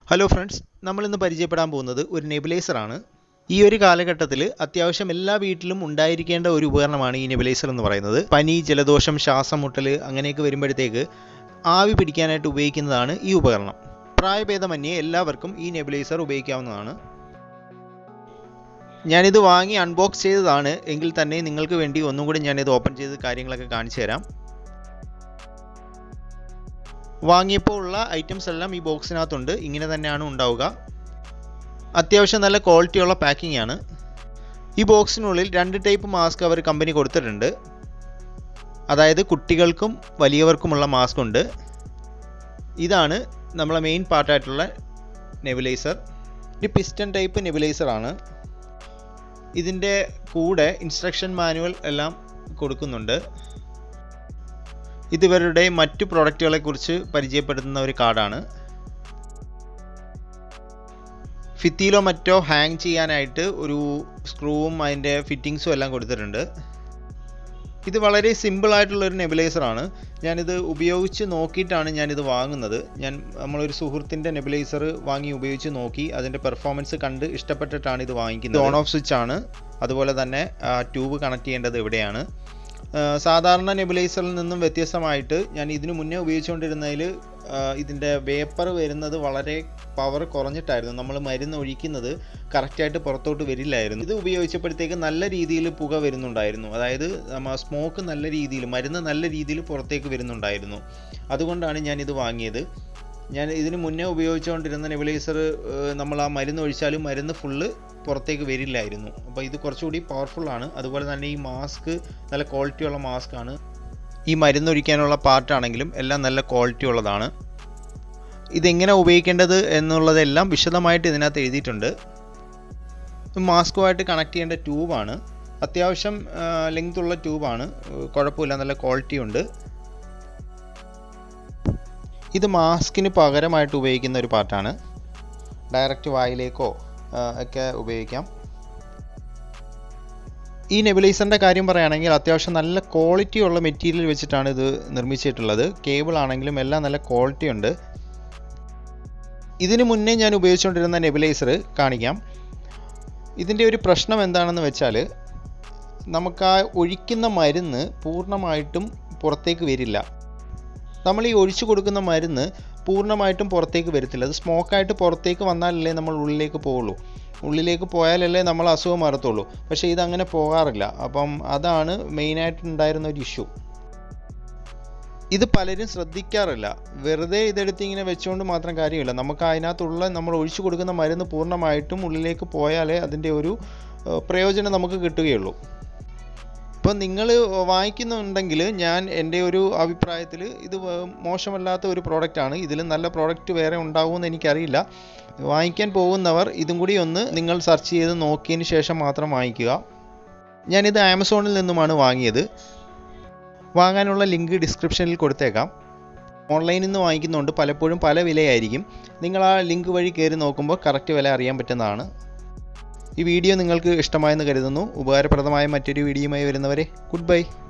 hello friends നമ്മളിന്ന് പരിചയപ്പെടാൻ പോകുന്നത് ഒരു നെബുലൈസറാണ് ഈ ഒരു കാലഘട്ടത്തിൽ അത്യാവശ്യം എല്ലാ വീട്ടിലും ഉണ്ടായിരിക്കേണ്ട ഒരു ഉപകരണമാണ് ഈ നെബുലൈസർ എന്ന് പറയുന്നത് പനി ജലദോഷം ശ്വാസം മുട്ടൽ അങ്ങനെയൊക്കെ വരുമ്പോഴത്തേക്ക് ആവി പിടിക്കാനായിട്ട് ഉപയോഗിക്കുന്നതാണ് ഈ ഉപകരണം പ്രായഭേദമന്യേ എല്ലാവർക്കും ഈ നെബുലൈസർ ഉപയോഗിക്കാവുന്നതാണ് ഞാനിത് വാങ്ങി അൺബോക്സ് ചെയ്തതാണ് എങ്കിൽ തന്നെ നിങ്ങൾക്ക് വേണ്ടി ഒന്നും കൂടി ഞാനിത് ഓപ്പൺ ചെയ്ത് കാര്യങ്ങളൊക്കെ കാണിച്ചു തരാം വാങ്ങിയപ്പോൾ ഉള്ള ഐറ്റംസ് എല്ലാം ഈ ബോക്സിനകത്തുണ്ട് ഇങ്ങനെ തന്നെയാണ് ഉണ്ടാവുക അത്യാവശ്യം നല്ല ക്വാളിറ്റിയുള്ള പാക്കിംഗ് ആണ് ഈ ബോക്സിനുള്ളിൽ രണ്ട് ടൈപ്പ് മാസ്ക് അവർ കമ്പനി കൊടുത്തിട്ടുണ്ട് അതായത് കുട്ടികൾക്കും വലിയവർക്കുമുള്ള മാസ്ക് ഉണ്ട് ഇതാണ് നമ്മളെ മെയിൻ പാർട്ടായിട്ടുള്ള നെബുലൈസർ ഒരു പിസ്റ്റൺ ടൈപ്പ് നെബുലൈസർ ആണ് ഇതിൻ്റെ കൂടെ ഇൻസ്ട്രക്ഷൻ മാനുവൽ എല്ലാം കൊടുക്കുന്നുണ്ട് ഇതിവരുടെ മറ്റു പ്രോഡക്റ്റുകളെ കുറിച്ച് പരിചയപ്പെടുത്തുന്ന ഒരു കാർഡാണ് ഫിത്തിയിലോ മറ്റോ ഹാങ് ചെയ്യാനായിട്ട് ഒരു സ്ക്രൂവും അതിൻ്റെ ഫിറ്റിങ്സും എല്ലാം കൊടുത്തിട്ടുണ്ട് ഇത് വളരെ സിമ്പിൾ ആയിട്ടുള്ള ഒരു നെബുലൈസർ ആണ് ഞാനിത് ഉപയോഗിച്ച് നോക്കിയിട്ടാണ് ഞാനിത് വാങ്ങുന്നത് ഞാൻ നമ്മളൊരു സുഹൃത്തിൻ്റെ നെബുലൈസർ വാങ്ങി ഉപയോഗിച്ച് നോക്കി അതിൻ്റെ പെർഫോമൻസ് കണ്ട് ഇഷ്ടപ്പെട്ടിട്ടാണ് ഇത് വാങ്ങിക്കുന്നത് ഓൺ ഓഫ് സ്വിച്ച് ആണ് അതുപോലെ തന്നെ ട്യൂബ് കണക്ട് ചെയ്യേണ്ടത് ഇവിടെയാണ് സാധാരണ നെബുലൈസറിൽ നിന്നും വ്യത്യസ്തമായിട്ട് ഞാൻ ഇതിനു മുന്നേ ഉപയോഗിച്ചുകൊണ്ടിരുന്നതിൽ ഇതിൻ്റെ വേപ്പർ വരുന്നത് വളരെ പവർ കുറഞ്ഞിട്ടായിരുന്നു നമ്മൾ മരുന്ന് ഒഴിക്കുന്നത് കറക്റ്റായിട്ട് പുറത്തോട്ട് വരില്ലായിരുന്നു ഇത് ഉപയോഗിച്ചപ്പോഴത്തേക്ക് നല്ല രീതിയിൽ പുക വരുന്നുണ്ടായിരുന്നു അതായത് നമ്മ സ്മോക്ക് നല്ല രീതിയിൽ മരുന്ന് നല്ല രീതിയിൽ പുറത്തേക്ക് വരുന്നുണ്ടായിരുന്നു അതുകൊണ്ടാണ് ഞാൻ ഇത് വാങ്ങിയത് ഞാൻ ഇതിന് മുന്നേ ഉപയോഗിച്ചുകൊണ്ടിരുന്ന നെബുലൈസർ നമ്മൾ ആ മരുന്ന് ഒഴിച്ചാലും മരുന്ന് ഫുള്ള് പുറത്തേക്ക് വരില്ലായിരുന്നു അപ്പോൾ ഇത് കുറച്ചുകൂടി പവർഫുൾ ആണ് അതുപോലെ തന്നെ ഈ മാസ്ക് നല്ല ക്വാളിറ്റിയുള്ള മാസ്ക് ആണ് ഈ മരുന്നൊഴിക്കാനുള്ള പാർട്ടാണെങ്കിലും എല്ലാം നല്ല ക്വാളിറ്റി ഉള്ളതാണ് ഇതെങ്ങനെ ഉപയോഗിക്കേണ്ടത് എന്നുള്ളതെല്ലാം വിശദമായിട്ട് ഇതിനകത്ത് എഴുതിയിട്ടുണ്ട് മാസ്കുമായിട്ട് കണക്ട് ചെയ്യേണ്ട ട്യൂബാണ് അത്യാവശ്യം ലെങ്ത് ഉള്ള ട്യൂബാണ് കുഴപ്പമില്ല നല്ല ക്വാളിറ്റി ഉണ്ട് ഇത് മാസ്കിന് പകരമായിട്ട് ഉപയോഗിക്കുന്ന ഒരു പാർട്ടാണ് ഡയറക്റ്റ് വായിലേക്കോ ഒക്കെ ഉപയോഗിക്കാം ഈ നെബുലൈസറിൻ്റെ കാര്യം പറയുകയാണെങ്കിൽ അത്യാവശ്യം നല്ല ക്വാളിറ്റി ഉള്ള മെറ്റീരിയൽ വെച്ചിട്ടാണ് ഇത് നിർമ്മിച്ചിട്ടുള്ളത് കേബിൾ ആണെങ്കിലും എല്ലാം നല്ല ക്വാളിറ്റി ഉണ്ട് ഇതിനു മുന്നേ ഞാൻ ഉപയോഗിച്ചുകൊണ്ടിരുന്ന നെബുലൈസർ കാണിക്കാം ഇതിൻ്റെ ഒരു പ്രശ്നം എന്താണെന്ന് വെച്ചാൽ നമുക്ക് ആ ഒഴിക്കുന്ന മരുന്ന് പൂർണ്ണമായിട്ടും പുറത്തേക്ക് വരില്ല നമ്മൾ ഈ ഒഴിച്ചു കൊടുക്കുന്ന മരുന്ന് പൂർണ്ണമായിട്ടും പുറത്തേക്ക് വരത്തില്ല അത് സ്മോക്കായിട്ട് പുറത്തേക്ക് വന്നാലല്ലേ നമ്മൾ ഉള്ളിലേക്ക് പോവുള്ളൂ ഉള്ളിലേക്ക് പോയാലല്ലേ നമ്മൾ അസുഖം മാറത്തുള്ളൂ പക്ഷേ ഇതങ്ങനെ പോകാറില്ല അപ്പം അതാണ് മെയിനായിട്ട് ഉണ്ടായിരുന്ന ഒരു ഇഷ്യൂ ഇത് പലരും ശ്രദ്ധിക്കാറില്ല വെറുതെ ഇതെടുത്ത് ഇങ്ങനെ വെച്ചുകൊണ്ട് മാത്രം കാര്യമില്ല നമുക്ക് അതിനകത്തുള്ള നമ്മൾ ഒഴിച്ചു കൊടുക്കുന്ന മരുന്ന് പൂർണ്ണമായിട്ടും ഉള്ളിലേക്ക് പോയാലേ അതിൻ്റെ ഒരു പ്രയോജനം നമുക്ക് കിട്ടുകയുള്ളൂ ഇപ്പം നിങ്ങൾ വാങ്ങിക്കുന്നുണ്ടെങ്കിൽ ഞാൻ എൻ്റെ ഒരു അഭിപ്രായത്തിൽ ഇത് മോശമല്ലാത്ത ഒരു പ്രോഡക്റ്റാണ് ഇതിൽ നല്ല പ്രോഡക്റ്റ് വേറെ ഉണ്ടാവുമെന്ന് എനിക്കറിയില്ല വാങ്ങിക്കാൻ പോകുന്നവർ ഇതും കൂടി ഒന്ന് നിങ്ങൾ സെർച്ച് ചെയ്ത് നോക്കിയതിന് ശേഷം മാത്രം വാങ്ങിക്കുക ഞാനിത് ആമസോണിൽ നിന്നുമാണ് വാങ്ങിയത് വാങ്ങാനുള്ള ലിങ്ക് ഡിസ്ക്രിപ്ഷനിൽ കൊടുത്തേക്കാം ഓൺലൈനിൽ നിന്ന് വാങ്ങിക്കുന്നതുകൊണ്ട് പലപ്പോഴും പല വിലയായിരിക്കും നിങ്ങൾ ആ ലിങ്ക് വഴി കയറി നോക്കുമ്പോൾ കറക്റ്റ് വില അറിയാൻ പറ്റുന്നതാണ് ഈ വീഡിയോ നിങ്ങൾക്ക് ഇഷ്ടമായെന്ന് കരുതുന്നു ഉപകാരപ്രദമായ മറ്റൊരു വീഡിയോയുമായി വരുന്നവരെ ഗുഡ് ബൈ